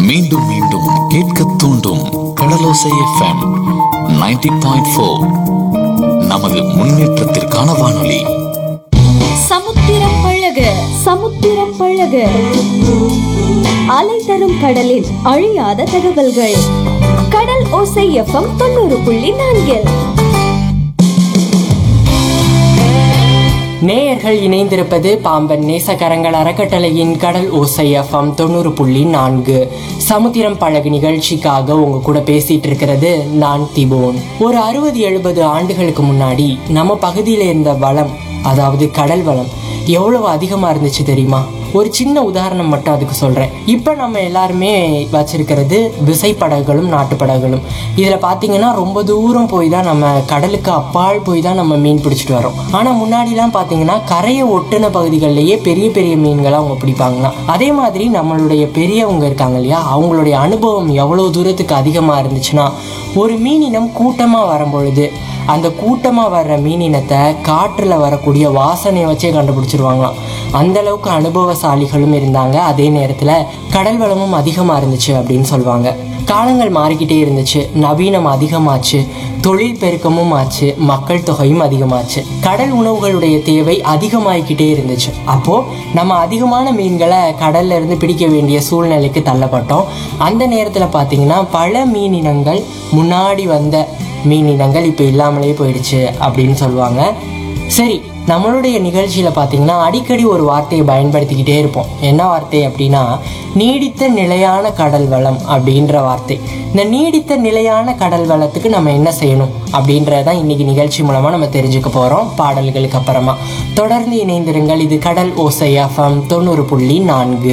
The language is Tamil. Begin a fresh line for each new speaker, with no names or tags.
மீண்டும் மீண்டும் கேட்க தூண்டும் கடலோசை எஃப்எம் 90.4 பாயிண்ட் ஃபோர் நமது முன்னேற்றத்திற்கான வானொலி
சமுத்திரம் பழக சமுத்திரம் பழக அலை தரும் கடலில் அழியாத தகவல்கள் கடல் ஓசை எஃப்எம் தொண்ணூறு புள்ளி நான்கில்
நேயர்கள் இணைந்திருப்பது பாம்பன் நேசகரங்கள் அறக்கட்டளையின் கடல் ஓசை எஃப்எம் தொண்ணூறு புள்ளி நான்கு சமுத்திரம் பழகு நிகழ்ச்சிக்காக உங்க கூட பேசிட்டு இருக்கிறது நான் திபோன் ஒரு அறுபது எழுபது ஆண்டுகளுக்கு முன்னாடி நம்ம பகுதியில் இருந்த வளம் அதாவது கடல் வளம் எவ்வளவு அதிகமா இருந்துச்சு தெரியுமா ஒரு சின்ன உதாரணம் மட்டும் அதுக்கு சொல்றேன் இப்போ நம்ம எல்லாருமே வச்சிருக்கிறது விசைப்படகுகளும் நாட்டுப்படகுகளும் இதுல பாத்தீங்கன்னா ரொம்ப தூரம் போய் தான் நம்ம கடலுக்கு அப்பால் போய் தான் நம்ம மீன் பிடிச்சிட்டு வரோம் ஆனா முன்னாடிலாம் பாத்தீங்கன்னா கரையை ஒட்டின பகுதிகளிலேயே பெரிய பெரிய மீன்களை அவங்க பிடிப்பாங்களாம் அதே மாதிரி நம்மளுடைய பெரியவங்க இருக்காங்க இல்லையா அவங்களுடைய அனுபவம் எவ்வளவு தூரத்துக்கு அதிகமா இருந்துச்சுன்னா ஒரு மீனினம் கூட்டமா வரும்பொழுது அந்த கூட்டமா வர்ற மீனினத்தை காற்றுல வரக்கூடிய வாசனையை வச்சே கண்டுபிடிச்சிருவாங்களாம் அந்த அளவுக்கு அனுபவசாலிகளும் இருந்தாங்க அதே நேரத்துல கடல் வளமும் அதிகமா இருந்துச்சு அப்படின்னு சொல்லுவாங்க காலங்கள் மாறிக்கிட்டே இருந்துச்சு நவீனம் அதிகமாச்சு தொழில் பெருக்கமும் ஆச்சு மக்கள் தொகையும் அதிகமாச்சு கடல் உணவுகளுடைய தேவை அதிகமாகிக்கிட்டே இருந்துச்சு அப்போ நம்ம அதிகமான மீன்களை கடல்ல இருந்து பிடிக்க வேண்டிய சூழ்நிலைக்கு தள்ளப்பட்டோம் அந்த நேரத்துல பாத்தீங்கன்னா பல மீனினங்கள் முன்னாடி வந்த மீனினங்கள் இப்போ இல்லாமலே போயிடுச்சு அப்படின்னு சொல்லுவாங்க சரி நம்மளுடைய நிகழ்ச்சியில் பார்த்தீங்கன்னா அடிக்கடி ஒரு வார்த்தையை பயன்படுத்திக்கிட்டே இருப்போம் என்ன வார்த்தை அப்படின்னா நீடித்த நிலையான கடல் வளம் அப்படின்ற வார்த்தை இந்த நீடித்த நிலையான கடல் வளத்துக்கு நம்ம என்ன செய்யணும் அப்படின்றதான் இன்னைக்கு நிகழ்ச்சி மூலமாக நம்ம தெரிஞ்சுக்க போகிறோம் பாடல்களுக்கு அப்புறமா தொடர்ந்து இணைந்திருங்கள் இது கடல் ஓசை எஃப்எம் தொண்ணூறு புள்ளி நான்கு